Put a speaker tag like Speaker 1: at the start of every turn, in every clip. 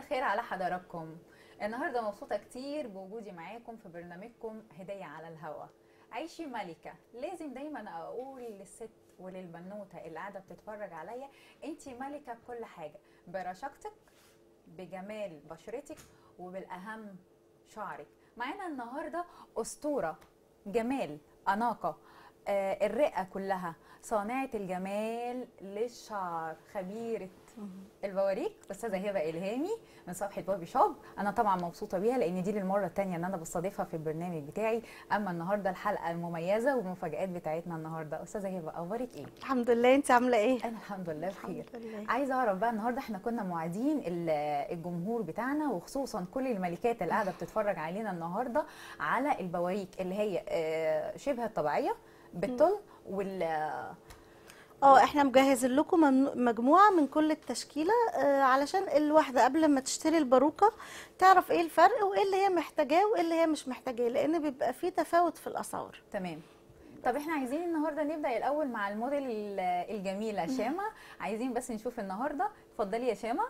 Speaker 1: الخير على حضراتكم النهارده مبسوطه كتير بوجودي معاكم في برنامجكم هديه على الهوا عيشي ملكه لازم دايما اقول للست وللبنوته اللي قاعده بتتفرج عليا انت ملكه بكل حاجه برشاقتك بجمال بشرتك وبالاهم شعرك معانا النهارده اسطوره جمال اناقه آه الرئه كلها صانعه الجمال للشعر خبيره البواريك استاذه هبه الهامي من صفحه بابي شوب انا طبعا مبسوطه بيها لان دي للمره الثانيه ان انا بستضيفها في البرنامج بتاعي اما النهارده الحلقه المميزه والمفاجات بتاعتنا النهارده استاذه هبه اخبارك ايه
Speaker 2: الحمد لله انت عامله ايه
Speaker 1: انا الحمد لله بخير
Speaker 2: الحمد لله.
Speaker 1: عايزه اعرف بقى النهارده احنا كنا موعدين ال- الجمهور بتاعنا وخصوصا كل الملكات اللي قاعده بتتفرج علينا النهارده على البواريك اللي هي آه، شبه الطبيعيه بالطل وال
Speaker 2: اه احنا مجهزين لكم ممنوع- مجموعه من كل التشكيله آه علشان الواحده قبل ما تشتري الباروكه تعرف ايه الفرق وايه اللي هي محتاجاه وايه اللي هي مش محتاجاه لان بيبقى في تفاوت في الاسعار
Speaker 1: تمام طب احنا عايزين النهارده نبدا الاول مع الموديل ال- الجميله شامه عايزين بس نشوف النهارده اتفضلي يا شامه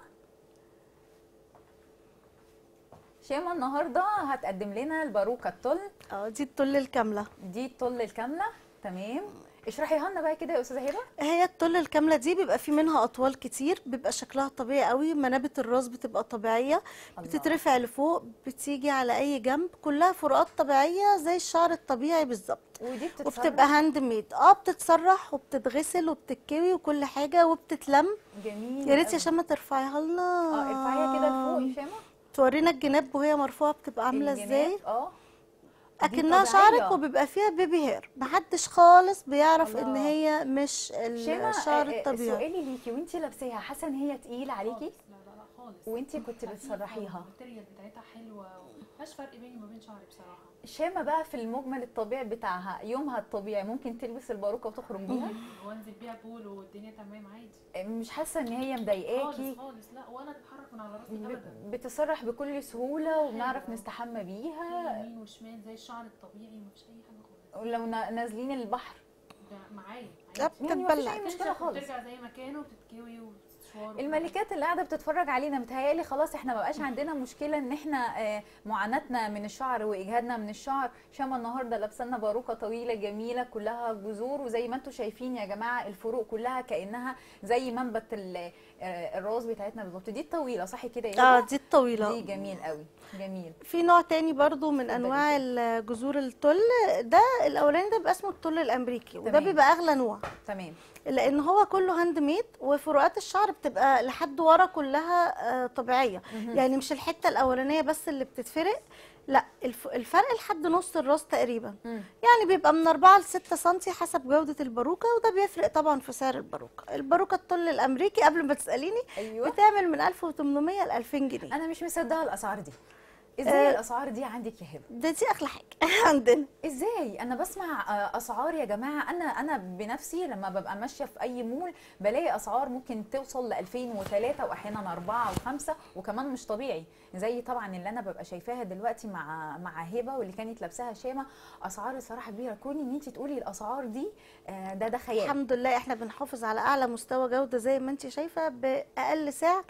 Speaker 1: شامه النهارده هتقدم لنا الباروكه الطل
Speaker 2: اه دي الطل الكامله
Speaker 1: دي الطل الكامله تمام اشرحيها لنا بقى كده يا استاذه هبه
Speaker 2: هي الطل الكامله دي بيبقى في منها اطوال كتير بيبقى شكلها طبيعي قوي منابت الراس بتبقى طبيعيه
Speaker 1: الله.
Speaker 2: بتترفع لفوق بتيجي على اي جنب كلها فروقات طبيعيه زي الشعر الطبيعي بالظبط
Speaker 1: ودي بتتصرف
Speaker 2: وبتبقى هاند ميد اه بتتسرح وبتتغسل وبتتكوي وكل حاجه وبتتلم
Speaker 1: جميل
Speaker 2: يا ريت يا
Speaker 1: أوي.
Speaker 2: شمه ترفعيها لنا
Speaker 1: اه ارفعيها كده لفوق يا شامه
Speaker 2: تورينا الجناب وهي مرفوعه بتبقى عامله
Speaker 1: الجناب،
Speaker 2: ازاي
Speaker 1: اه دي
Speaker 2: اكنها
Speaker 1: طبيعية.
Speaker 2: شعرك وبيبقى فيها بيبي هير محدش خالص بيعرف ان
Speaker 1: الله.
Speaker 2: هي مش
Speaker 1: شامه
Speaker 2: الشعر
Speaker 1: آه، آه،
Speaker 2: الطبيعي
Speaker 1: سؤالي ليكي وانتي لابساها حاسه ان هي تقيله عليكي
Speaker 3: خالص. لا لا لا خالص
Speaker 1: وانتي كنت
Speaker 3: خفيفة
Speaker 1: بتسرحيها.
Speaker 3: والماتيريال بتاعتها حلوه ومفيهاش فرق بيني وما بين شعري بصراحه
Speaker 1: شامه بقى في المجمل الطبيعي بتاعها يومها الطبيعي ممكن تلبس الباروكه وتخرج بيها
Speaker 3: وانزل بيها بول والدنيا تمام عادي
Speaker 1: مش حاسه ان هي مضايقاكي
Speaker 3: خالص خالص لا ولا تتحرك من على راسي
Speaker 1: ب-
Speaker 3: ابدا
Speaker 1: بتسرح بكل سهوله وبنعرف
Speaker 3: حلوة.
Speaker 1: نستحمى بيها
Speaker 3: يمين وشمال زي الشعر الطبيعي مفيش اي حاجه خالص
Speaker 1: ولو نا- نازلين البحر
Speaker 3: ده معايا
Speaker 2: لا،
Speaker 3: عادي
Speaker 1: يعني مفيش
Speaker 2: بتتبلع
Speaker 1: اي مشكله
Speaker 3: بتنشف
Speaker 1: خالص
Speaker 3: وبترجع زي ما كانوا وبتتكوي وبتتشوار وكل
Speaker 1: الملكات اللي قاعده بتتفرج علينا متهيألي خلاص احنا ما بقاش عندنا مشكله ان احنا آه، معاناتنا من الشعر واجهادنا من الشعر شامه النهارده لابسه لنا باروكه طويله جميله كلها جذور وزي ما انتم شايفين يا جماعه الفروق كلها كانها زي منبت ال- آه، الراس بتاعتنا بالظبط دي الطويله صح كده يا
Speaker 2: اه
Speaker 1: هبة؟
Speaker 2: دي الطويله
Speaker 1: دي جميل قوي جميل
Speaker 2: في نوع تاني برضو من
Speaker 1: اتفضلي
Speaker 2: انواع الجذور التل ده الاولاني ده بيبقى اسمه التل الامريكي وده
Speaker 1: تمام.
Speaker 2: بيبقى اغلى نوع
Speaker 1: تمام
Speaker 2: لان هو كله هاند ميد وفروقات الشعر بتبقى لحد ورا كلها آه، طبيعيه يعني مش الحته الاولانيه بس اللي بتتفرق لا الف- الفرق لحد نص الراس تقريبا
Speaker 1: مم.
Speaker 2: يعني بيبقى من 4 ل 6 سم حسب جوده الباروكه وده بيفرق طبعا في سعر الباروكه الباروكه الطل الامريكي قبل ما تساليني
Speaker 1: ايوه
Speaker 2: بتعمل من 1800 ل 2000 جنيه
Speaker 1: انا مش مصدقه الاسعار دي ازاي
Speaker 2: آه.
Speaker 1: الاسعار دي عندك يا هبه
Speaker 2: ده دي اغلى حاجه عندنا
Speaker 1: ازاي انا بسمع آه، اسعار يا جماعه انا انا بنفسي لما ببقى ماشيه في اي مول بلاقي اسعار ممكن توصل ل 2003 واحيانا 4 و5 وكمان مش طبيعي زي طبعا اللي انا ببقى شايفاها دلوقتي مع مع هبه واللي كانت لابساها شامه اسعار الصراحه كبيره كوني ان انت تقولي الاسعار دي آه، ده ده خيال
Speaker 2: الحمد لله احنا بنحافظ على اعلى مستوى جوده زي ما انت شايفه باقل سعر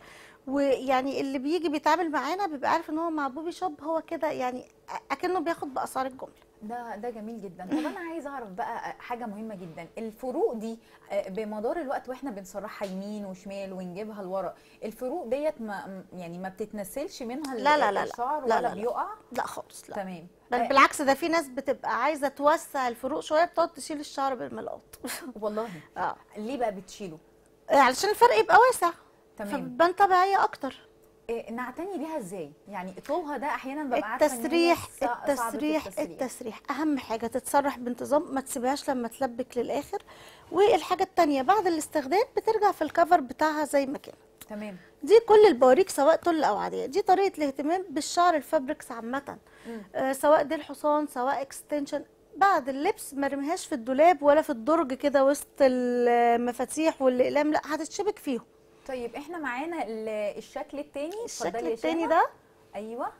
Speaker 2: ويعني اللي بيجي بيتعامل معانا بيبقى عارف ان هو مع بوبي شوب هو كده يعني اكنه بياخد باسعار الجمله
Speaker 1: ده ده جميل جدا طب انا عايزه اعرف بقى حاجه مهمه جدا الفروق دي آه، بمدار الوقت واحنا بنسرحها يمين وشمال ونجيبها لورا الفروق ديت ما يعني ما بتتنسلش منها ال-
Speaker 2: لا لا لا لا.
Speaker 1: الشعر
Speaker 2: لا
Speaker 1: ولا
Speaker 2: لا لا.
Speaker 1: بيقع
Speaker 2: لا خالص لا
Speaker 1: تمام
Speaker 2: بل
Speaker 1: آه،
Speaker 2: بالعكس ده في ناس بتبقى عايزه توسع الفروق شويه بتقعد تشيل الشعر بالملقاط
Speaker 1: والله
Speaker 2: اه
Speaker 1: ليه بقى بتشيله
Speaker 2: علشان الفرق يبقى واسع
Speaker 1: تمام
Speaker 2: فبتبان طبيعيه اكتر
Speaker 1: إيه نعتني بيها ازاي يعني طولها ده احيانا ببقى عارفه إن هي
Speaker 2: التسريح
Speaker 1: صع- صعبة
Speaker 2: التسريح
Speaker 1: التسريح.
Speaker 2: التسريح اهم حاجه تتسرح بانتظام ما تسيبهاش لما تلبك للاخر والحاجه التانية بعد الاستخدام بترجع في الكفر بتاعها زي ما كان
Speaker 1: تمام
Speaker 2: دي كل البواريك سواء تل او عاديه دي طريقه الاهتمام بالشعر الفابريكس عامه
Speaker 1: مم.
Speaker 2: آه سواء ديل حصان سواء اكستنشن بعد اللبس ما رميهاش في الدولاب ولا في الدرج كده وسط المفاتيح والاقلام لا هتتشبك فيهم
Speaker 1: طيب احنا معانا ال- الشكل التاني
Speaker 2: الشكل
Speaker 1: اتفضلي يا
Speaker 2: التاني
Speaker 1: شيماء.
Speaker 2: ده
Speaker 1: ايوه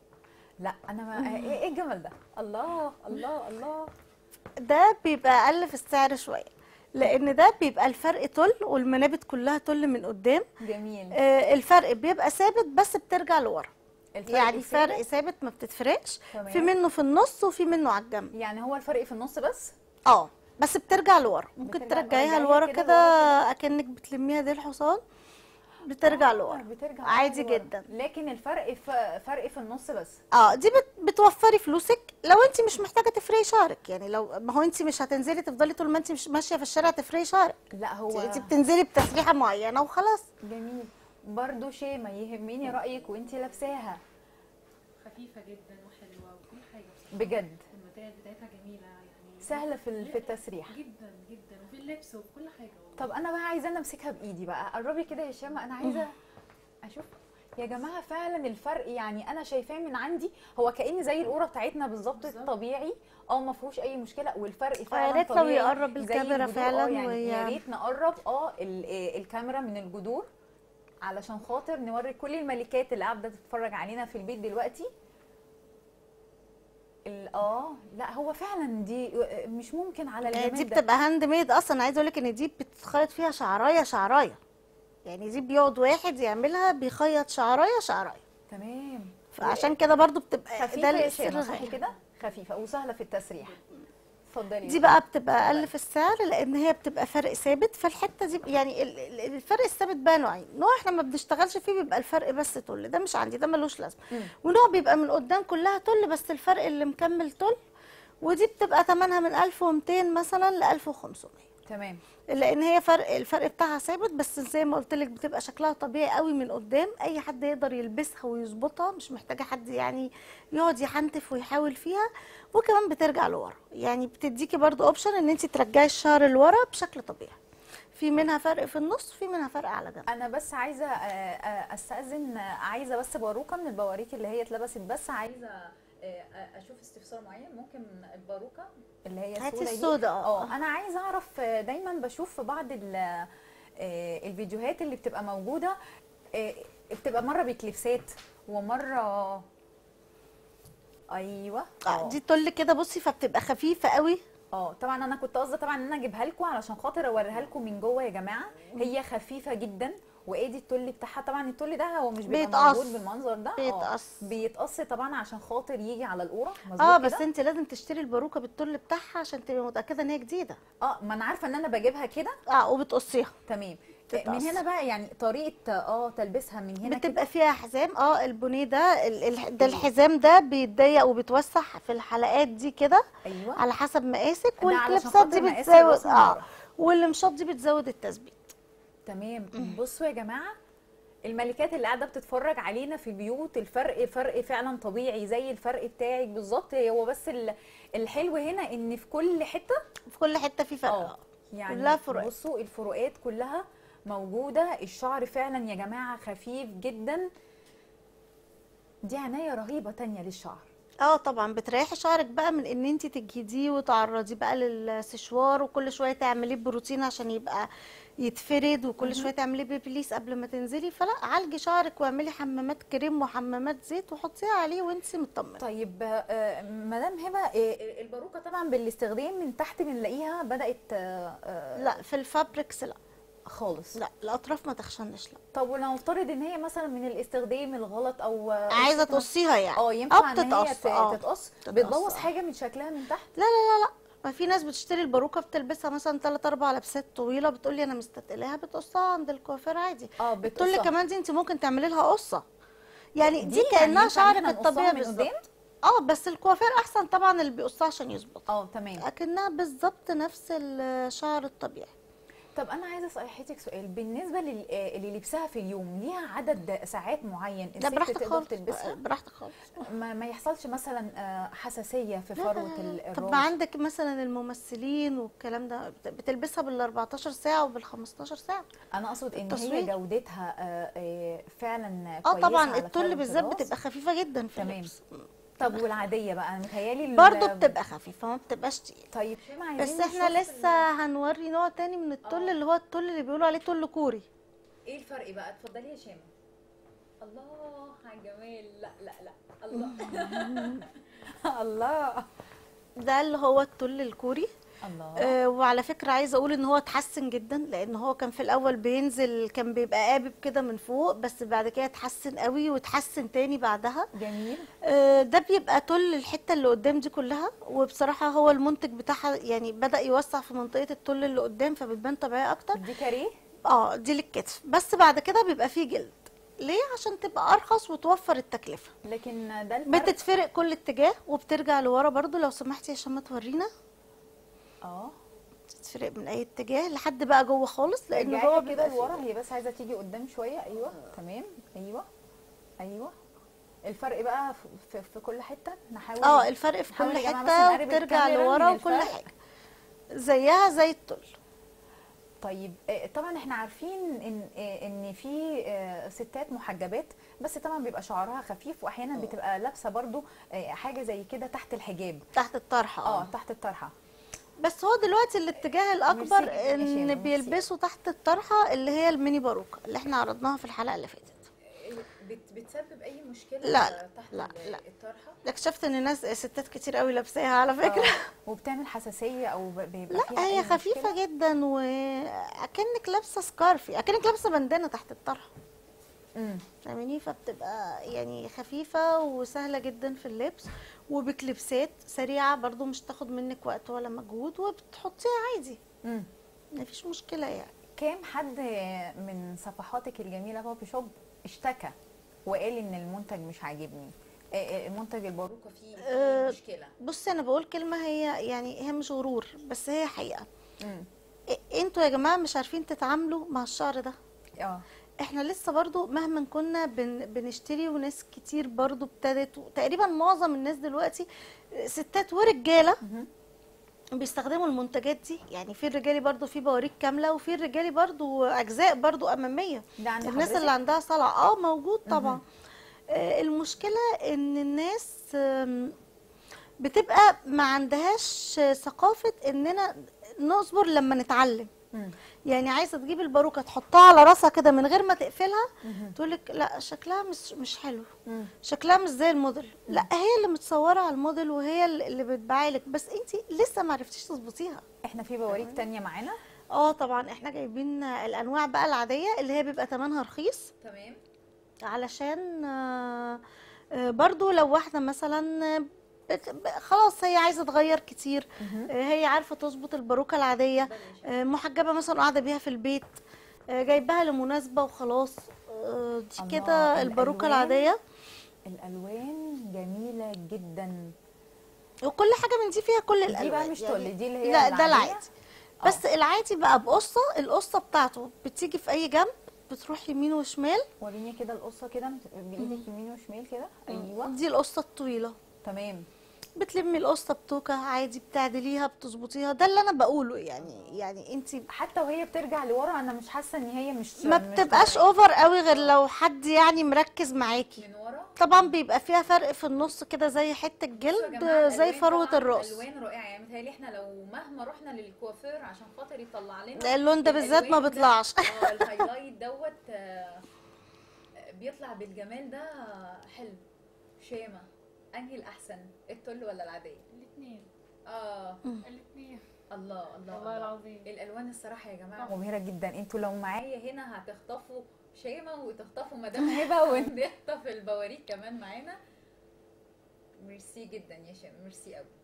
Speaker 1: لا انا ما ايه إيه الجمل ده الله الله الله
Speaker 2: ده بيبقى اقل في السعر شويه لان ده بيبقى الفرق تل والمنابت كلها تل من قدام
Speaker 1: جميل
Speaker 2: آه، الفرق بيبقى ثابت بس بترجع لورا
Speaker 1: الفرق
Speaker 2: يعني
Speaker 1: الثابت؟
Speaker 2: فرق ثابت ما بتتفرقش
Speaker 1: تمام.
Speaker 2: في منه في النص وفي منه على الجنب
Speaker 1: يعني هو الفرق في النص بس
Speaker 2: اه بس بترجع لورا ممكن
Speaker 1: بترجع-
Speaker 2: ترجعيها
Speaker 1: ارجعيها
Speaker 2: لورا
Speaker 1: كده
Speaker 2: كده
Speaker 1: لورا
Speaker 2: اكنك بتلميها دي الحصان بترجع
Speaker 1: آه،
Speaker 2: لورا
Speaker 1: بترجع
Speaker 2: عادي
Speaker 1: لورا.
Speaker 2: جدا
Speaker 1: لكن الفرق في فرق في النص بس
Speaker 2: اه دي بت بتوفري فلوسك لو انت مش محتاجه تفرقي شعرك يعني لو ما هو انت مش هتنزلي تفضلي طول ما انت مش ماشيه في الشارع تفرقي شعرك
Speaker 1: لا هو
Speaker 2: انت بتنزلي بتسريحه معينه وخلاص
Speaker 1: جميل برضو شيء ما يهمني رايك وانت لابساها
Speaker 3: خفيفه جدا وحلوه وكل حاجه بصراحه
Speaker 1: بجد
Speaker 3: الماتيريال بتاعتها جميله يعني
Speaker 1: سهله في ال- في التسريح
Speaker 3: جدا جدا وفي اللبس وفي كل حاجه والله
Speaker 1: طب انا بقى عايزه انا امسكها بايدي بقى قربي كده يا شيماء انا عايزه اشوف يا جماعه فعلا الفرق يعني انا شايفاه من عندي هو كاني زي القوره بتاعتنا بالظبط
Speaker 3: بالظبط.
Speaker 1: الطبيعي اه ما فيهوش اي مشكله والفرق
Speaker 2: يا
Speaker 1: فعلا
Speaker 2: ريت لو
Speaker 1: طبيعي
Speaker 2: يقرب
Speaker 1: زي
Speaker 2: الكاميرا
Speaker 1: الجذور.
Speaker 2: فعلا
Speaker 1: اه يعني
Speaker 2: وي-
Speaker 1: يا ريت نقرب اه ال- آه، الكاميرا من الجذور علشان خاطر نوري كل الملكات اللي قاعده تتفرج علينا في البيت دلوقتي ال- اه لا هو فعلا دي مش ممكن على
Speaker 2: يعني
Speaker 1: الجمال
Speaker 2: دي
Speaker 1: ده.
Speaker 2: بتبقى هاند ميد اصلا عايزه اقول لك ان دي بتتخيط فيها شعرايه شعرايه يعني دي بيقعد واحد يعملها بيخيط شعرايه شعرايه
Speaker 1: تمام
Speaker 2: فعشان كده برضو بتبقى
Speaker 1: خفيفه يا
Speaker 2: السر
Speaker 1: شيماء صح
Speaker 2: الغالي.
Speaker 1: كده خفيفه وسهله في التسريح اتفضلي
Speaker 2: دي بقى بتبقى اقل في السعر لان هي بتبقى فرق ثابت فالحته دي يعني ال- ال- الفرق الثابت بقى نوعين نوع احنا ما بنشتغلش فيه بيبقى الفرق بس تل ده مش عندي ده ملوش لازمه
Speaker 1: مم.
Speaker 2: ونوع بيبقى من قدام كلها تل بس الفرق اللي مكمل تل ودي بتبقى ثمنها من 1200 مثلا ل 1500
Speaker 1: تمام
Speaker 2: لان هي فرق الفرق بتاعها ثابت بس زي ما قلت لك بتبقى شكلها طبيعي قوي من قدام اي حد يقدر يلبسها ويظبطها مش محتاجه حد يعني يقعد يحنتف ويحاول فيها وكمان بترجع لورا يعني بتديكي برضو اوبشن ان انت ترجعي الشعر لورا بشكل طبيعي في منها فرق في النص في منها فرق على جنب
Speaker 1: انا بس عايزه آه، آه، استاذن آه، عايزه بس باروكه من البواريك اللي هي اتلبست بس عايزه آه، آه، اشوف استفسار معين ممكن الباروكه اللي هي
Speaker 2: هاتي
Speaker 1: السوداء دي.
Speaker 2: السوداء، اه.
Speaker 1: اه انا عايزه اعرف آه، دايما بشوف في بعض ال- آه، الفيديوهات اللي بتبقى موجوده آه، بتبقى مره بكليبسات ومره ايوه
Speaker 2: آه، دي تل كده بصي فبتبقى خفيفه قوي
Speaker 1: اه طبعا انا كنت قصدي طبعا ان انا اجيبها لكم علشان خاطر اوريها لكم من جوه يا جماعه هي خفيفه جدا وادي التل بتاعها طبعا التل ده هو مش بيبقى
Speaker 2: بيتقص.
Speaker 1: موجود بالمنظر ده آه،
Speaker 2: بيتقص.
Speaker 1: بيتقص طبعا عشان خاطر يجي على القوره مظبوط
Speaker 2: اه
Speaker 1: كده؟
Speaker 2: بس انت لازم تشتري الباروكه بالتل بتاعها عشان تبقي متاكده ان هي جديده
Speaker 1: اه ما انا عارفه ان انا بجيبها كده
Speaker 2: اه وبتقصيها
Speaker 1: تمام
Speaker 2: تتقص.
Speaker 1: من هنا بقى يعني طريقه اه تلبسها من هنا كده
Speaker 2: بتبقى فيها حزام اه البونيه ده ال- ال- ده الحزام ده بيتضيق وبيتوسع في الحلقات دي كده
Speaker 1: ايوه
Speaker 2: على حسب مقاسك
Speaker 1: ده علشان
Speaker 2: والكليبسات دي
Speaker 1: خاطر مقاس
Speaker 2: بتزود
Speaker 1: الراس من
Speaker 2: اه
Speaker 1: ورا.
Speaker 2: والمشاط دي بتزود التثبيت
Speaker 1: تمام بصوا يا جماعه الملكات اللي قاعده بتتفرج علينا في البيوت الفرق فرق فعلا طبيعي زي الفرق بتاعك بالظبط هو بس ال- الحلو هنا ان في كل حته
Speaker 2: في كل حته في فرق
Speaker 1: اه
Speaker 2: آه.
Speaker 1: يعني
Speaker 2: كلها فروقات.
Speaker 1: بصوا الفروقات كلها موجوده الشعر فعلا يا جماعه خفيف جدا دي عنايه رهيبه تانية للشعر
Speaker 2: اه طبعا بتريحي شعرك بقى من ان انت تجهديه وتعرضيه بقى للسشوار وكل شويه تعمليه بروتين عشان يبقى يتفرد وكل شويه تعمليه بيبليس قبل ما تنزلي فلا عالجي شعرك واعملي حمامات كريم وحمامات زيت وحطيها عليه وانت مطمنه
Speaker 1: طيب آه، مدام هبه آه، الباروكه طبعا بالاستخدام من تحت بنلاقيها بدات آه، آه،
Speaker 2: لا في الفابريكس لا
Speaker 1: خالص
Speaker 2: لا الاطراف ما تخشنش لا
Speaker 1: طب ونفترض ان هي مثلا من الاستخدام الغلط او
Speaker 2: عايزه تقصيها يعني
Speaker 1: اه ينفع ان هي
Speaker 2: بتتقص،
Speaker 1: ت-
Speaker 2: آه.
Speaker 1: تتقص
Speaker 2: تتقص،
Speaker 1: بتبوظ
Speaker 2: آه.
Speaker 1: حاجه من شكلها من تحت
Speaker 2: لا لا لا لا ما في ناس بتشتري الباروكه بتلبسها مثلا 3 4 لبسات طويله بتقول لي انا مستتقلاها بتقصها عند الكوافير عادي
Speaker 1: اه
Speaker 2: بتقول لي
Speaker 1: بتقصها.
Speaker 2: كمان دي انت ممكن تعملي لها قصه يعني دي,
Speaker 1: يعني
Speaker 2: كانها
Speaker 1: ينفع إن
Speaker 2: شعرك
Speaker 1: إحنا نقصها
Speaker 2: الطبيعي
Speaker 1: من
Speaker 2: بالظبط
Speaker 1: قدام؟
Speaker 2: اه بس الكوافير احسن طبعا اللي بيقصها عشان يظبط
Speaker 1: اه تمام
Speaker 2: اكنها بالظبط نفس الشعر الطبيعي
Speaker 1: طب انا عايزه اسال حضرتك سؤال بالنسبه لل- آه، اللي لبسها في اليوم ليها عدد ساعات معين
Speaker 2: لا
Speaker 1: الست
Speaker 2: براحتك
Speaker 1: تقدر
Speaker 2: خالص
Speaker 1: تلبسها
Speaker 2: براحتك خالص
Speaker 1: ما, ما يحصلش مثلا آه، حساسيه في
Speaker 2: لا، لا،
Speaker 1: فروه
Speaker 2: لا،
Speaker 1: ال-
Speaker 2: لا. طب
Speaker 1: الراس
Speaker 2: ما عندك مثلا الممثلين والكلام ده بت- بتلبسها بال 14 ساعه وبال 15 ساعه
Speaker 1: انا اقصد ان هي
Speaker 2: التصوير.
Speaker 1: جودتها آه، آه، فعلا
Speaker 2: اه
Speaker 1: كويسه
Speaker 2: طبعا
Speaker 1: على
Speaker 2: التل
Speaker 1: فروة
Speaker 2: بالذات
Speaker 1: الراس.
Speaker 2: بتبقى خفيفه جدا في
Speaker 1: تمام.
Speaker 2: اللبس
Speaker 1: طب والعاديه بقى انا متهيالي ال-
Speaker 2: برضه بتبقى خفيفه ما بتبقاش تقيله
Speaker 1: طيب شيماء
Speaker 2: بس
Speaker 1: عايزين
Speaker 2: احنا
Speaker 1: نشوف
Speaker 2: لسه هنوري نوع تاني من التل اللي هو التل اللي بيقولوا عليه تل كوري
Speaker 1: ايه الفرق بقى اتفضلي يا شيماء الله على الجمال لا لا لا الله الله
Speaker 2: ده اللي هو التل الكوري
Speaker 1: الله
Speaker 2: آه، وعلى فكرة عايزة اقول ان هو اتحسن جدا لان هو كان في الاول بينزل كان بيبقى قابب كده من فوق بس بعد كده اتحسن قوي واتحسن تاني بعدها
Speaker 1: جميل
Speaker 2: آه، ده بيبقى تل الحتة اللي قدام دي كلها وبصراحة هو المنتج بتاعها يعني بدأ يوسع في منطقة التل اللي قدام فبتبان طبيعية اكتر
Speaker 1: دي كاريه
Speaker 2: اه دي للكتف بس بعد كده بيبقى فيه جلد ليه عشان تبقى ارخص وتوفر التكلفة
Speaker 1: لكن ده الفرق
Speaker 2: بتتفرق كل اتجاه وبترجع لورا برضو لو سمحتي عشان ما تورينا
Speaker 1: اه
Speaker 2: بتتفرق من اي اتجاه لحد بقى جوه خالص لان
Speaker 1: رجعي
Speaker 2: جوه
Speaker 1: كده
Speaker 2: بيبقى فيه
Speaker 1: لورا هي بس عايزه تيجي قدام شويه ايوه تمام ايوه ايوه الفرق بقى في, في, في كل حته نحاول
Speaker 2: اه الفرق في
Speaker 1: نحاول
Speaker 2: كل
Speaker 1: يا جماعة بس
Speaker 2: حته
Speaker 1: نقرب
Speaker 2: وبترجع
Speaker 1: الكاميرا
Speaker 2: لورا
Speaker 1: من
Speaker 2: وكل
Speaker 1: الفرق.
Speaker 2: حاجه زيها زي التل
Speaker 1: طيب آه، طبعا احنا عارفين ان آه، ان في آه، ستات محجبات بس طبعا بيبقى شعرها خفيف واحيانا بتبقى لابسه برضو آه، حاجه زي كده تحت الحجاب
Speaker 2: تحت الطرحه
Speaker 1: اه
Speaker 2: اه
Speaker 1: تحت الطرحه
Speaker 2: بس هو دلوقتي الاتجاه الاكبر
Speaker 1: جدا يا شيماء،
Speaker 2: ان
Speaker 1: ميرسي.
Speaker 2: بيلبسوا تحت الطرحه اللي هي الميني باروكه اللي احنا عرضناها في الحلقه اللي فاتت
Speaker 1: بتسبب اي مشكله
Speaker 2: لا، لا، تحت لا، ال- لا.
Speaker 1: الطرحه
Speaker 2: اكتشفت ان ناس ستات كتير قوي لابساها على فكره
Speaker 1: وبتعمل حساسيه او ب- بيبقى
Speaker 2: لا
Speaker 1: فيها
Speaker 2: هي
Speaker 1: أي
Speaker 2: خفيفه
Speaker 1: مشكلة؟
Speaker 2: جدا واكنك لابسه سكارفي اكنك لابسه بندانه تحت الطرحه
Speaker 1: مم.
Speaker 2: فاهماني فبتبقى يعني خفيفة وسهلة جدا في اللبس وبكليبسات سريعة برضو مش تاخد منك وقت ولا مجهود وبتحطيها عادي
Speaker 1: مم.
Speaker 2: مفيش مشكلة يعني
Speaker 1: كام حد من صفحاتك الجميله بابي شوب اشتكى وقال ان المنتج مش عاجبني آه، آه، المنتج الباروكه فيه فيه
Speaker 2: آه،
Speaker 1: مشكله
Speaker 2: بصي انا بقول كلمة هي يعني هي مش غرور بس هي حقيقة
Speaker 1: مم.
Speaker 2: إ- انتوا يا جماعة مش عارفين تتعاملوا مع الشعر ده
Speaker 1: اه
Speaker 2: احنا لسه برضو مهما كنا بن بنشتري وناس كتير برضو ابتدت تقريبا معظم الناس دلوقتي ستات ورجالة
Speaker 1: مهم.
Speaker 2: بيستخدموا المنتجات دي يعني في الرجالي برضو في بواريك كامله وفي الرجالي برضو اجزاء برضو اماميه
Speaker 1: ده عند
Speaker 2: الناس
Speaker 1: حضرتك؟
Speaker 2: اللي عندها صلع اه موجود طبعا آه المشكله ان الناس آم، بتبقى ما عندهاش ثقافه اننا نصبر لما نتعلم
Speaker 1: مم.
Speaker 2: يعني عايزه تجيب الباروكه تحطها على راسها كده من غير ما تقفلها تقول لك لا شكلها مش مش حلو
Speaker 1: مم.
Speaker 2: شكلها مش زي الموديل لا هي اللي متصوره على الموديل وهي اللي بتبيعلك بس انت لسه ما عرفتيش تظبطيها
Speaker 1: احنا في بواريك تانية معانا
Speaker 2: اه طبعا احنا جايبين الانواع بقى العاديه اللي هي بيبقى ثمنها رخيص
Speaker 1: تمام
Speaker 2: علشان آه، آه، برضو لو واحده مثلا آه، بت- ب- خلاص هي عايزه تغير كتير آه، هي عارفه تظبط الباروكه العاديه آه، محجبه مثلا قاعده بيها في البيت آه، جايباها لمناسبه وخلاص آه، دي
Speaker 1: الله،
Speaker 2: كده الباروكه
Speaker 1: الألوان.
Speaker 2: العاديه
Speaker 1: الالوان جميله جدا
Speaker 2: وكل حاجه من دي فيها كل
Speaker 1: دي
Speaker 2: الالوان
Speaker 1: بقى مش تقل دي اللي هي
Speaker 2: لا ده
Speaker 1: العادية؟
Speaker 2: العادي بس العادي بقى بقصه القصه بتاعته بتيجي في اي جنب بتروح يمين وشمال
Speaker 1: وريني كده القصه كده بايدك يمين وشمال كده ايوه
Speaker 2: دي القصه الطويله
Speaker 1: تمام
Speaker 2: بتلمي القصه بتوكه عادي بتعدليها بتظبطيها ده اللي انا بقوله يعني يعني انت
Speaker 1: حتى وهي بترجع لورا انا مش حاسه ان هي مش
Speaker 2: ما
Speaker 1: مش
Speaker 2: بتبقاش
Speaker 1: طبيعية.
Speaker 2: اوفر قوي غير لو حد يعني مركز معاكي
Speaker 1: من ورا
Speaker 2: طبعا بيبقى فيها فرق في النص كده زي حته
Speaker 4: بصوا يا
Speaker 2: جلد
Speaker 4: جماعة،
Speaker 2: زي
Speaker 4: الألوان
Speaker 2: فروه
Speaker 4: طبعاً
Speaker 2: الراس
Speaker 4: الوان رائعه يعني متهيألي احنا لو مهما رحنا للكوافير عشان خاطر يطلع لنا
Speaker 2: اللون ده بالذات ما
Speaker 4: الألوان ده-
Speaker 2: بيطلعش
Speaker 4: اه الهايلايت دوت آه، بيطلع بالجمال ده حلو شيمة انهي الاحسن التل ولا العاديه
Speaker 3: الاثنين
Speaker 4: اه
Speaker 3: الاثنين
Speaker 4: الله الله
Speaker 3: والله العظيم
Speaker 4: الالوان الصراحه يا جماعه
Speaker 1: مبهره جدا انتوا لو معايا
Speaker 4: معايا هنا هتخطفوا شيمة وتخطفوا مدام هبه ونخطف البواريك كمان معانا ميرسي جدا يا شيماء ميرسي قوي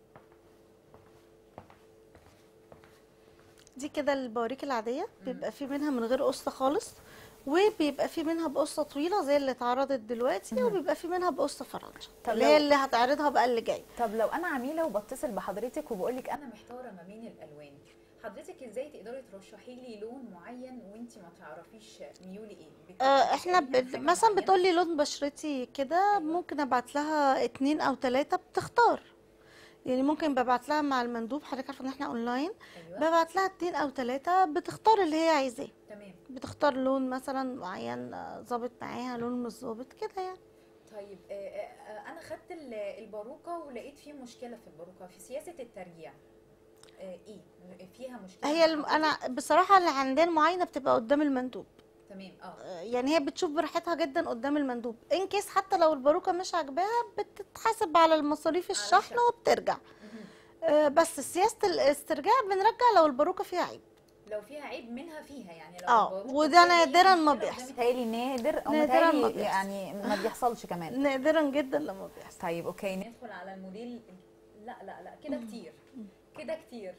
Speaker 2: دي كده البواريك العادية بيبقى في منها من غير قصة خالص وبيبقى في منها بقصة طويلة زي اللي اتعرضت دلوقتي وبيبقى في منها بقصة فرنسا
Speaker 1: طب
Speaker 2: اللي
Speaker 1: لو-
Speaker 2: هي اللي هتعرضها بقى اللي جاي
Speaker 1: طب لو انا عميله وبتصل بحضرتك وبقول لك انا
Speaker 4: انا محتاره ما بين الالوان حضرتك ازاي تقدري ترشحي لي لون معين وانت ما تعرفيش ميولي ايه بت-
Speaker 2: آه احنا
Speaker 4: بتسأليني عن
Speaker 2: ب...
Speaker 4: حاجة
Speaker 2: مثلا
Speaker 4: معينة؟
Speaker 2: بتقولي لون بشرتي كده ممكن ابعت لها اتنين او تلاتة بتختار يعني ممكن ببعت لها مع المندوب حضرتك عارفه ان احنا اونلاين
Speaker 4: ايوه
Speaker 2: ببعت لها اتنين او تلاتة بتختار اللي هي عايزاه
Speaker 4: تمام
Speaker 2: بتختار لون مثلا معين آه، ظابط معاها لون مش ظابط كده يعني
Speaker 4: طيب آه، آه، آه، انا خدت ال- الباروكه ولقيت فيه مشكله في الباروكه في سياسه الترجيع آه، ايه فيها مشكله
Speaker 2: هي
Speaker 4: مع
Speaker 2: الم...
Speaker 4: حضرتك؟
Speaker 2: انا بصراحه اللي عندنا المعاينه بتبقى قدام المندوب
Speaker 4: تمام اه
Speaker 2: آه، يعني هي بتشوف براحتها جدا قدام المندوب ان كيس حتى لو الباروكه مش عاجباها بتتحاسب على المصاريف الشحن
Speaker 4: الشحن.
Speaker 2: وبترجع
Speaker 4: مهم.
Speaker 2: آه، بس سياسه الاسترجاع بنرجع لو الباروكه فيها عيب
Speaker 4: لو فيها عيب منها فيها يعني لو
Speaker 2: اه،
Speaker 4: الباروكة
Speaker 2: وده
Speaker 4: فيها هي
Speaker 2: نادراً ما
Speaker 4: المشكلة
Speaker 2: بيحصل.
Speaker 4: قدامك.
Speaker 1: متهيألي نادر او
Speaker 2: نادراً ما
Speaker 1: متهيألي
Speaker 2: بيحصل.
Speaker 1: يعني ما بيحصلش كمان
Speaker 2: نادرا جدا لما بيحصل
Speaker 1: طيب اوكي
Speaker 4: ندخل على الموديل لا لا لا كده كتير كده كتير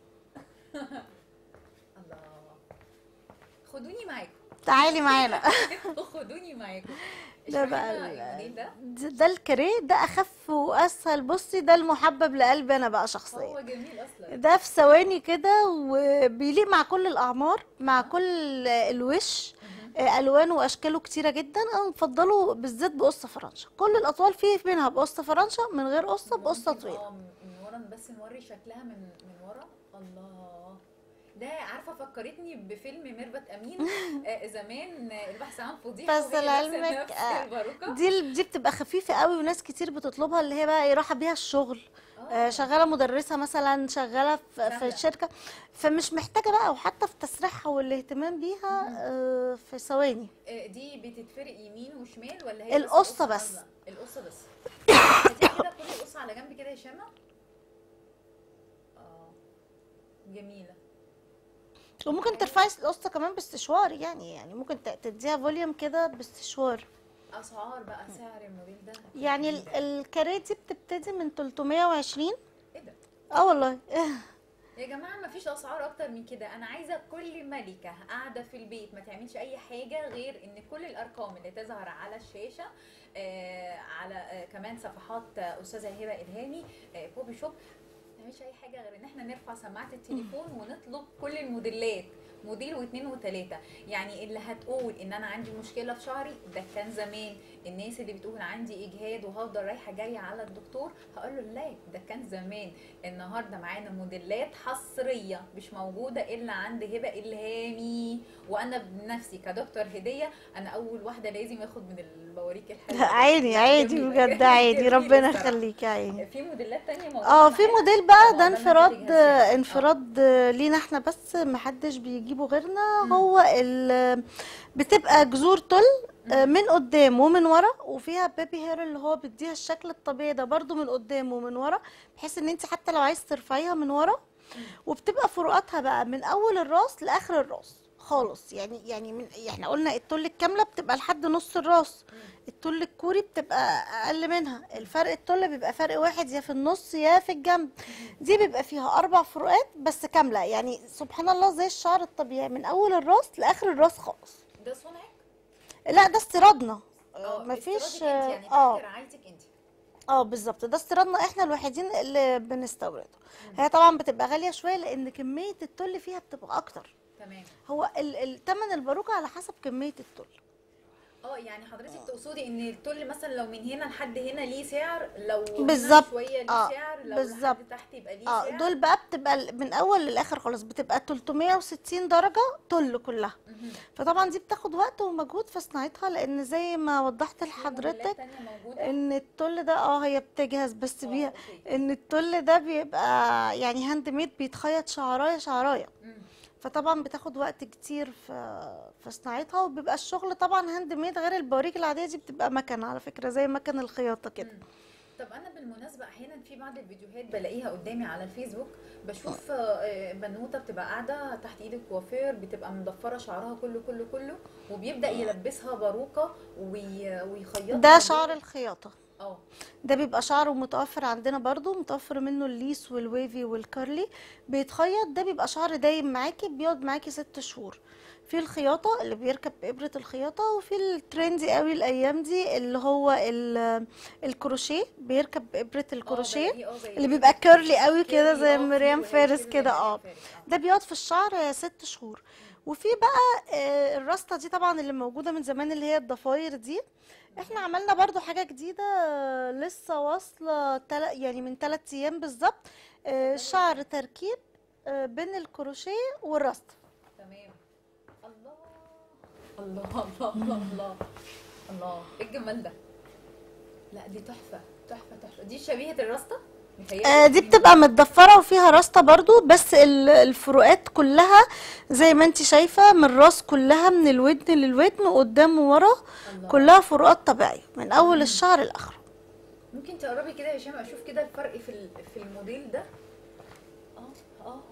Speaker 4: الله خدوني معاكم
Speaker 2: تعالي معانا
Speaker 4: خدوني معاكم
Speaker 2: ده
Speaker 4: اشرحي
Speaker 2: بقى
Speaker 4: لنا
Speaker 2: ال-
Speaker 4: الموديل ده
Speaker 2: ده ده الكاريه ده اخف واسهل بصي ده المحبب لقلبي انا بقى شخصيا
Speaker 4: هو جميل اصلا
Speaker 2: ده في ثواني كده وبيليق مع كل الاعمار مع كل الوش آه، الوانه واشكاله كتيره جدا انا مفضله بالذات بقصه فرنسا كل الاطوال فيه منها بقصه فرنسا من غير قصه بقصه
Speaker 4: ممكن
Speaker 2: طويله
Speaker 4: اه من ورا بس نوري شكلها من من ورا الله ده عارفه فكرتني بفيلم ميرفت امين آه زمان آه، البحث عن فضيحه
Speaker 2: بس
Speaker 4: وهي لابسة
Speaker 2: لعلمك،
Speaker 4: نفس
Speaker 2: آه،
Speaker 4: الباروكة.
Speaker 2: دي دي بتبقى خفيفه قوي وناس كتير بتطلبها اللي هي بقى إيه، رايحه بيها الشغل آه، شغاله مدرسه مثلا شغاله في, في
Speaker 4: سهلة.
Speaker 2: الشركه فمش محتاجه بقى وحتى في تسريحها والاهتمام بيها آه، في ثواني
Speaker 4: آه، دي بتتفرق يمين وشمال ولا هي
Speaker 2: القصة بس.
Speaker 4: نازلة؟ القصه بس هاتي كده كل القصه على جنب كده يا شيماء اه جميله
Speaker 2: وممكن ترفعي القصه كمان باستشوار يعني يعني ممكن ت- تديها فوليوم كده باستشوار
Speaker 4: اسعار بقى سعر الموديل ده
Speaker 2: يعني ال- الكاريه دي بتبتدي من 320
Speaker 4: ايه ده
Speaker 2: اه والله
Speaker 4: يا جماعه ما فيش اسعار اكتر من كده انا عايزه كل ملكه قاعده في البيت ما تعملش اي حاجه غير ان كل الارقام اللي تظهر على الشاشه آه على آه كمان صفحات آه، استاذه هبه الهامي آه بوبي شوب ما تعملش اي حاجه غير ان احنا نرفع سماعه التليفون ونطلب كل الموديلات موديل واثنين وثلاثه يعني اللي هتقول ان انا عندي مشكله في شعري ده كان زمان الناس اللي بتقول عندي اجهاد وهفضل رايحه جايه على الدكتور هقول له لا ده كان زمان النهارده معانا موديلات حصريه مش موجوده الا عند هبه الهامي وانا بنفسي كدكتور هديه انا اول واحده لازم اخد من البواريك الحلوه
Speaker 2: عادي عادي
Speaker 4: جميلة.
Speaker 2: بجد عادي
Speaker 4: جميلة
Speaker 2: ربنا
Speaker 4: الصراحة.
Speaker 2: يخليكي عادي
Speaker 4: في موديلات تانية موجوده
Speaker 2: اه في
Speaker 4: معانا؟
Speaker 2: موديل بقى
Speaker 4: طب
Speaker 2: ده
Speaker 4: عقبال ما
Speaker 2: انفراد
Speaker 4: تيجي هسيبها. آه.
Speaker 2: انفراد لينا احنا بس محدش بيجيبه غيرنا هو ال بتبقى جذور تل آه، من قدام ومن ورا وفيها بيبي هير اللي هو بيديها الشكل الطبيعي ده برضو من قدام ومن ورا بحيث ان انت حتى لو عايز ترفعيها من ورا وبتبقى فروقاتها بقى من اول الراس لاخر الراس خالص يعني يعني من احنا قلنا التل الكامله بتبقى لحد نص الراس التل الكوري بتبقى اقل منها الفرق التل بيبقى فرق واحد يا في النص يا في الجنب دي بيبقى فيها اربع فروقات بس كامله يعني سبحان الله زي الشعر الطبيعي من اول الراس لاخر الراس خالص
Speaker 4: ده صنعك
Speaker 2: لا ده استيرادنا
Speaker 4: اه
Speaker 2: مفيش
Speaker 4: استيرادك انت يعني
Speaker 2: اه
Speaker 4: تحت رعايتك انت
Speaker 2: اه بالظبط ده استيرادنا احنا الوحيدين اللي بنستورده هي طبعا بتبقى غاليه شويه لان كميه التل فيها بتبقى اكتر
Speaker 4: تمام
Speaker 2: هو ال- التمن الباروكه على حسب كميه التل
Speaker 4: اه يعني حضرتك تقصدي ان التل مثلا لو من هنا لحد هنا ليه سعر لو هنا
Speaker 2: بالظبط.
Speaker 4: شويه ليه
Speaker 2: اه،
Speaker 4: سعر لو
Speaker 2: بالظبط.
Speaker 4: لحد تحت يبقى ليه
Speaker 2: اه
Speaker 4: سعر
Speaker 2: دول بقى بتبقى ال- من اول للاخر خالص بتبقى 360 درجه تل كلها
Speaker 4: مهم.
Speaker 2: فطبعا دي بتاخد وقت ومجهود في صناعتها لان زي ما وضحت
Speaker 4: في موديلات
Speaker 2: لحضرتك
Speaker 4: تانية موجودة؟
Speaker 2: ان التل ده اه هي بتجهز بس
Speaker 4: اه،
Speaker 2: بيها
Speaker 4: اوكي.
Speaker 2: ان التل ده بيبقى يعني هاند ميد بيتخيط شعرايه شعرايه
Speaker 4: مم.
Speaker 2: فطبعا بتاخد وقت كتير في في صناعتها وبيبقى الشغل طبعا هاند ميد غير البواريك العاديه دي بتبقى مكن على فكره زي مكن الخياطه كده
Speaker 4: مم. طب انا بالمناسبه احيانا في بعض الفيديوهات بلاقيها قدامي على الفيسبوك بشوف آه، بنوته بتبقى قاعده تحت ايد الكوافير بتبقى مضفره شعرها كله كله كله وبيبدا يلبسها باروكه وي- ويخيطها
Speaker 2: ده شعر الخياطه
Speaker 4: اه
Speaker 2: ده بيبقى شعره متوفر عندنا برضو متوفر منه الليس والويفي والكارلي بيتخيط ده بيبقى شعر دايم معاكي بيقعد معاكي ست شهور في الخياطة اللي بيركب بإبرة الخياطة وفي الترندي قوي الأيام دي اللي هو ال- الكروشيه بيركب بإبرة الكروشيه
Speaker 4: بلاقيه اه زي
Speaker 2: اللي بيبقى كيرلي قوي كده
Speaker 4: كيرلي،
Speaker 2: زي
Speaker 4: اه، في
Speaker 2: مريم
Speaker 4: وهي
Speaker 2: فارس
Speaker 4: شبه
Speaker 2: كده
Speaker 4: مريم
Speaker 2: اه
Speaker 4: فارس، اه.
Speaker 2: ده بيقعد في الشعر ست شهور وفي بقى آه، الراسطة دي طبعا اللي موجودة من زمان اللي هي الضفاير دي احنا عملنا برضو حاجة جديدة آه، لسه واصلة تل... يعني من ثلاث ايام بالظبط آه، شعر تركيب آه، بين الكروشيه والراسطة
Speaker 4: تمام الله الله الله الله الله الله ايه الجمال ده لا دي تحفه تحفه تحفه دي شبيهه الراسطه متهيألي
Speaker 2: آه، دي بتبقى متضفرة وفيها راسطة برضو بس ال- الفروقات كلها زي ما انت شايفة من الراس كلها من الودن للودن قدام وورا
Speaker 4: الله.
Speaker 2: كلها فروقات طبيعية من اول الشعر لاخره
Speaker 4: ممكن تقربي كده يا هشام اشوف كده الفرق في ال- في الموديل ده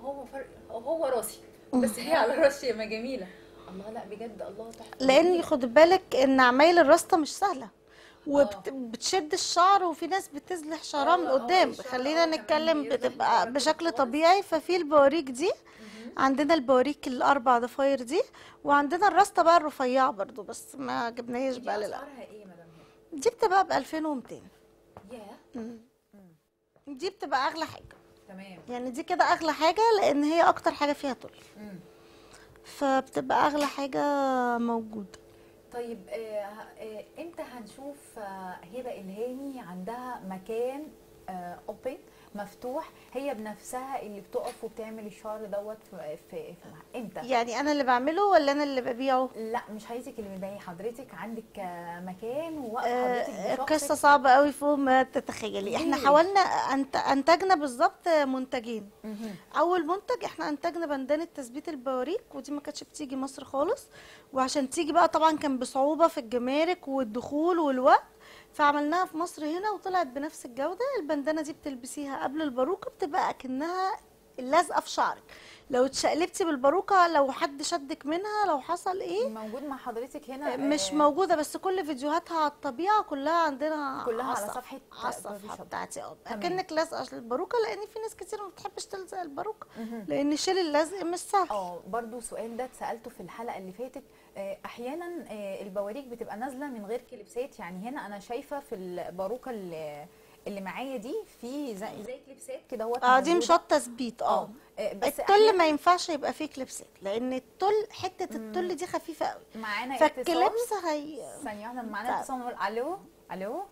Speaker 4: هو فرق هو راسي بس هي على راسي ما جميله الله لا بجد الله تحفه
Speaker 2: لان
Speaker 4: جميلة.
Speaker 2: خد بالك ان عمايل الراسطه مش سهله وبتشد الشعر وفي ناس بتزلح شعرها من
Speaker 4: آه، آه،
Speaker 2: قدام
Speaker 4: الشعر
Speaker 2: خلينا
Speaker 4: آه كمان
Speaker 2: نتكلم
Speaker 4: بيزلح
Speaker 2: بتبقى
Speaker 4: الشعر
Speaker 2: بشكل
Speaker 4: خالص.
Speaker 2: طبيعي ففي البواريك دي عندنا البواريك الاربع ضفاير دي وعندنا الراسطه بقى الرفيعه برضو بس ما جبناهاش
Speaker 4: دي
Speaker 2: بقى للأ
Speaker 4: اسعارها ايه مدام هبه؟
Speaker 2: دي بتبقى ب 2200
Speaker 4: ياه
Speaker 2: دي بتبقى اغلى حاجه
Speaker 4: تمام
Speaker 2: يعني دي كده اغلى حاجه لان هي اكتر حاجه فيها طول
Speaker 4: مم.
Speaker 2: فبتبقى اغلى حاجه موجوده
Speaker 4: طيب آه آه امتى هنشوف آه هبه الهاني عندها مكان اوبن مفتوح هي بنفسها اللي بتقف وبتعمل الشعر دوت في, في, في امتى؟
Speaker 2: يعني انا اللي بعمله ولا انا اللي ببيعه
Speaker 4: لا مش عايزك اللي مبين حضرتك عندك آه، مكان ووقت
Speaker 2: آه،
Speaker 4: حضرتك
Speaker 2: قصة
Speaker 4: بشخصك
Speaker 2: صعبة قوي فوق ما تتخيلي احنا
Speaker 4: ليه؟
Speaker 2: حاولنا أنت انتجنا بالظبط منتجين
Speaker 4: مهم.
Speaker 2: اول منتج احنا انتجنا بندانة تثبيت البواريك ودي ما كانتش بتيجي مصر خالص وعشان تيجي بقى طبعا كان بصعوبة في الجمارك والدخول والوقت فعملناها في مصر هنا وطلعت بنفس الجودة البندانة دي بتلبسيها قبل الباروكة بتبقى اكنها لازقة في شعرك لو اتشقلبتي بالباروكة لو حد شدك منها لو حصل ايه
Speaker 4: موجود مع حضرتك هنا
Speaker 2: مش
Speaker 4: آه،
Speaker 2: موجودة بس كل فيديوهاتها على الطبيعة كلها عندنا
Speaker 4: كلها على
Speaker 2: الصف-
Speaker 4: صفحة
Speaker 2: على الصفحة
Speaker 4: باربي
Speaker 2: بتاعتي اه
Speaker 4: تمام.
Speaker 2: اكنك لازقة الباروكة لان في ناس كتير ما بتحبش تلزق الباروكة
Speaker 4: مهم.
Speaker 2: لان شيل اللزق مش سهل
Speaker 4: اه برضو سؤال ده اتسالته في الحلقه اللي فاتت آه، احيانا آه، البواريك بتبقى نازله من غير كليبسات يعني هنا انا شايفه في الباروكه اللي اللي معايا دي في زي زي كليبسات كده هو
Speaker 2: اه دي مشط تثبيت اه
Speaker 4: آه، بس
Speaker 2: التل ما ينفعش يبقى فيه كليبسات لان التل حتة التل دي خفيفة قوي
Speaker 4: معانا اتصال
Speaker 2: فالكليبس هي
Speaker 4: ثانيه واحده معانا
Speaker 2: طيب.
Speaker 4: اتصال نقول الو الو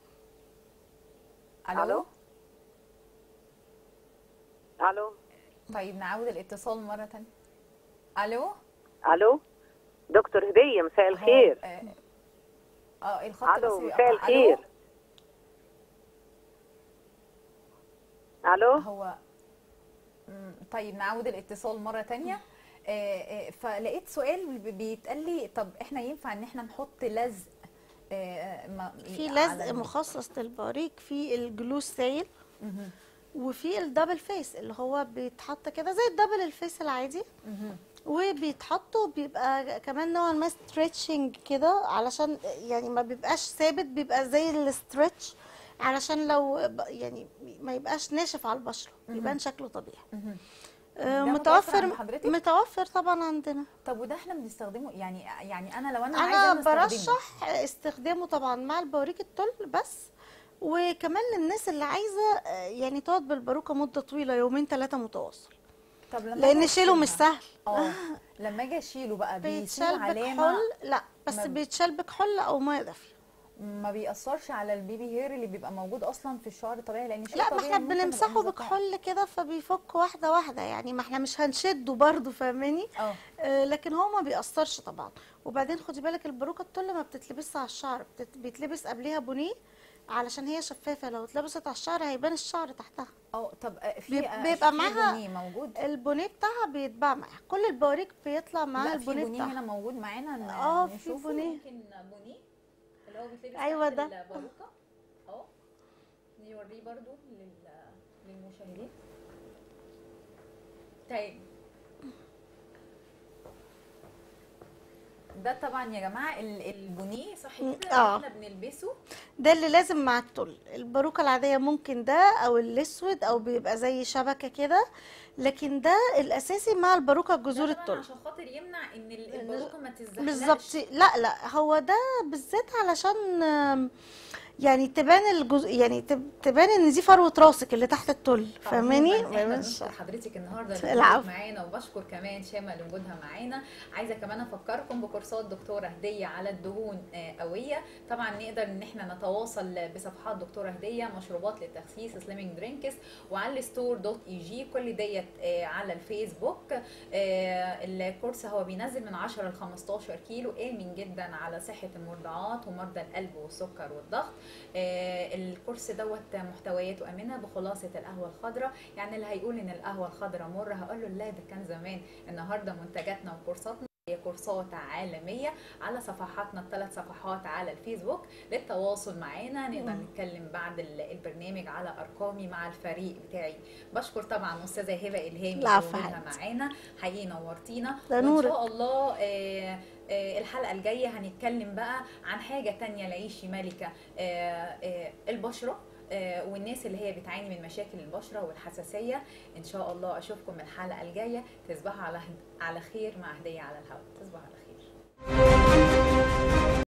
Speaker 5: ألو؟ الو
Speaker 4: طيب نعود الاتصال مره ثانيه الو
Speaker 5: الو دكتور هديه مساء
Speaker 4: هو-
Speaker 5: الخير
Speaker 4: اه آه، الخط
Speaker 5: الو
Speaker 4: بس بيقطع.
Speaker 5: مساء
Speaker 4: ألو؟
Speaker 5: الخير الو
Speaker 4: هو مم، طيب نعود الاتصال مرة تانية آه، آه، فلقيت سؤال بي- بيتقال لي طب احنا ينفع ان احنا نحط لزق آه، ما-
Speaker 2: في
Speaker 4: على
Speaker 2: لزق
Speaker 4: ال-
Speaker 2: مخصص للباريك في الجلوس سايل
Speaker 4: مهم.
Speaker 2: وفي الدبل فيس اللي هو بيتحط كده زي الدبل الفيس العادي
Speaker 4: مهم.
Speaker 2: وبيتحط وبيبقى كمان نوعا ما ستريتشنج كده علشان يعني ما بيبقاش ثابت بيبقى زي الستريتش علشان لو ب- يعني ما يبقاش ناشف على البشره يبان شكله طبيعي
Speaker 4: مهم.
Speaker 2: آه،
Speaker 4: ده متوفر عند
Speaker 2: متوفر
Speaker 4: حضرتك؟
Speaker 2: متوفر طبعا عندنا
Speaker 4: طب وده احنا بنستخدمه يعني يعني انا لو انا,
Speaker 2: انا
Speaker 4: عايزه استخدمه
Speaker 2: برشح استخدامه طبعا مع البوريك التل بس وكمان للناس اللي عايزه آه، يعني تقعد بالباروكه مده طويله يومين ثلاثه متواصل
Speaker 4: طب لما
Speaker 2: لان
Speaker 4: أجي
Speaker 2: شيله مش
Speaker 4: أشيلها-
Speaker 2: سهل
Speaker 4: اه لما اجي اشيله بقى بيسيب
Speaker 2: بيتشال
Speaker 4: علامه
Speaker 2: بكحول لا بس
Speaker 4: ما-
Speaker 2: بيتشال بكحول او ميه دافيه
Speaker 4: ما بيأثرش على البيبي هير اللي بيبقى موجود اصلا في الشعر الطبيعي لان الشعر
Speaker 2: لا ما
Speaker 4: الطبيعي
Speaker 2: احنا
Speaker 4: ممكن نبقى
Speaker 2: بنمسحه
Speaker 4: نظبطها.
Speaker 2: بكحول كده فبيفك واحده واحده يعني ما احنا مش هنشده برضه فاهماني
Speaker 4: اه
Speaker 2: آه، لكن هو ما بيأثرش طبعا وبعدين خدي بالك الباروكه التل ما بتتلبسش على الشعر بتت- بيتلبس قبليها بونيه علشان هي شفافه لو اتلبست على الشعر هيبان الشعر تحتها
Speaker 4: اه طب آه، في
Speaker 2: بيب-
Speaker 4: آه،
Speaker 2: بيبقى
Speaker 4: في
Speaker 2: معاها
Speaker 4: بونيه موجود
Speaker 2: البونيه بتاعها بيتباع معاها كل البواريك بيطلع معاها
Speaker 4: لا في
Speaker 2: البونيه
Speaker 4: بونيه
Speaker 2: بتاعها
Speaker 4: هنا موجود معانا ن-
Speaker 2: آه، في
Speaker 4: نشوفه
Speaker 2: بونيه.
Speaker 4: ممكن بونيه اللي هو بيتلبس
Speaker 2: أيوة
Speaker 4: تحت
Speaker 2: ده.
Speaker 4: الباروكه اه نوريه برضو لل... للمشاهدين طيب ده طبعا يا جماعه ال- البونيه صح كده اللي
Speaker 2: آه.
Speaker 4: احنا بنلبسه
Speaker 2: ده اللي لازم مع التل الباروكه العاديه ممكن ده او الاسود او بيبقى زي شبكه كده لكن ده الاساسي مع الباروكه جذور
Speaker 4: ده طبعا
Speaker 2: التل
Speaker 4: عشان خاطر يمنع ان ال- الباروكه ما تزحلقش
Speaker 2: بالظبط لا لا هو ده بالذات علشان آم، يعني تبان الجزء يعني تب- تبان ان دي فروه راسك اللي تحت التل فاهماني
Speaker 4: عموماً
Speaker 2: ما
Speaker 4: احنا
Speaker 2: يبانش
Speaker 4: بنشكر حضرتك النهارده اللي
Speaker 2: العفو.
Speaker 4: وجودك معانا وبشكر كمان شامه لوجودها معانا عايزه كمان افكركم بكورسات دكتوره هديه على الدهون آه، قويه طبعا نقدر ان احنا نتواصل بصفحات دكتوره هديه مشروبات للتخسيس سليمنج درينكس وعلى الستور دوت اي جي كل ديت آه، على الفيسبوك آه، الكورس هو بينزل من 10 ل 15 كيلو امن جدا على صحه المرضعات ومرضى القلب والسكر والضغط آه، الكورس دوت محتوياته امنه بخلاصه القهوه الخضراء يعني اللي هيقول ان القهوه الخضراء مره هقول له لا ده كان زمان النهارده منتجاتنا وكورساتنا هي كورسات عالمية على صفحاتنا الثلاث صفحات على الفيسبوك للتواصل معانا نقدر نتكلم بعد ال- البرنامج على أرقامي مع الفريق بتاعي بشكر طبعا أستاذة هبة إلهامي
Speaker 2: العفو
Speaker 4: وجودها
Speaker 2: حبيبتي.
Speaker 4: معانا حقيقي نورتينا
Speaker 2: ده
Speaker 4: وإن
Speaker 2: نورك.
Speaker 4: شاء الله آه، آه، الحلقة الجاية هنتكلم بقى عن حاجة تانية لعيشي ملكة آه، آه، البشرة آه، والناس اللي هي بتعاني من مشاكل البشرة والحساسية إن شاء الله أشوفكم الحلقة الجاية تصبحوا على على خير مع هدية على الهواء تصبحوا على خير